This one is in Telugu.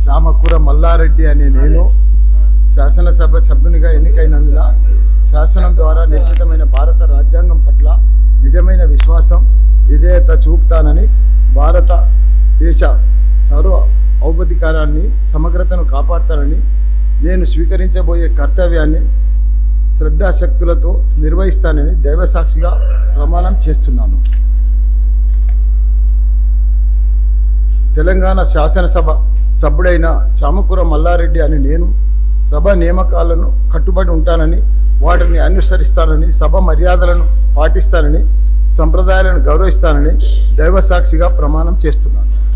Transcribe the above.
సామకూర మల్లారెడ్డి అనే నేను శాసనసభ సభ్యునిగా ఎన్నికైనందున శాసనం ద్వారా నిర్మితమైన భారత రాజ్యాంగం పట్ల నిజమైన విశ్వాసం విధేయత చూపుతానని భారత దేశ సర్వ ఔపధికారాన్ని సమగ్రతను కాపాడుతానని నేను స్వీకరించబోయే కర్తవ్యాన్ని శ్రద్ధాశక్తులతో నిర్వహిస్తానని దైవసాక్షిగా ప్రమాణం చేస్తున్నాను తెలంగాణ శాసనసభ సభ్యుడైన చామకూర మల్లారెడ్డి అని నేను సభ నియామకాలను కట్టుబడి ఉంటానని వాటిని అనుసరిస్తానని సభ మర్యాదలను పాటిస్తానని సంప్రదాయాలను గౌరవిస్తానని దైవసాక్షిగా ప్రమాణం చేస్తున్నాను